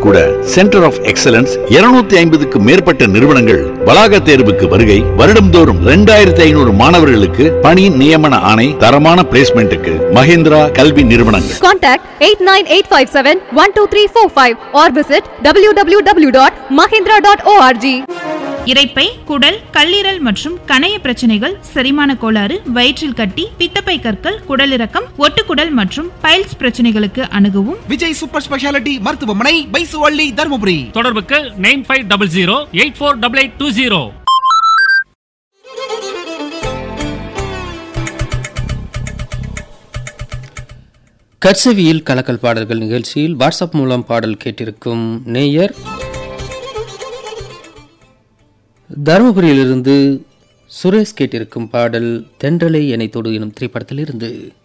கூட centre of excellence 250 ஐம்பதுக்கு மேற்பட்ட நிறுவனங்கள் வளாக தேர்வுக்கு வருகை வருடம்தோறும் 2500 ஐநூறு மாணவர்களுக்கு பணி நியமன ஆணை தரமான பிளேஸ்மெண்ட்டுக்கு மகேந்திரா கல்வி நிறுவனங்கள் Contact 89857-12345 or visit www.mahindra.org. இரைப்பை குடல் கல்லீரல் மற்றும் கணைய பிரச்சனைகள் செரிமான கோளாறு வயிற்றில் கட்டி பித்தப்பை கற்கள் குடலிறக்கம் ஒட்டுக்குடல் மற்றும் பைல்ஸ் பிரச்சனைகளுக்கு அணுகவும் விஜய் சூப்பர் ஸ்பெஷாலிட்டி மருத்துவமனை பைசுவள்ளி தருமபுரி தொடர்புக்கு nine five double zero eight four double eight two zero கட்சவியில் கலக்கல் பாடல்கள் நிகழ்ச்சியில் வாட்ஸ்அப் மூலம் பாடல் கேட்டிருக்கும் நேயர் தருமபுரியிலிருந்து சுரேஷ் கேட்டிருக்கும் பாடல் தென்றலை எனை தொடு எனும் திரைப்படத்திலிருந்து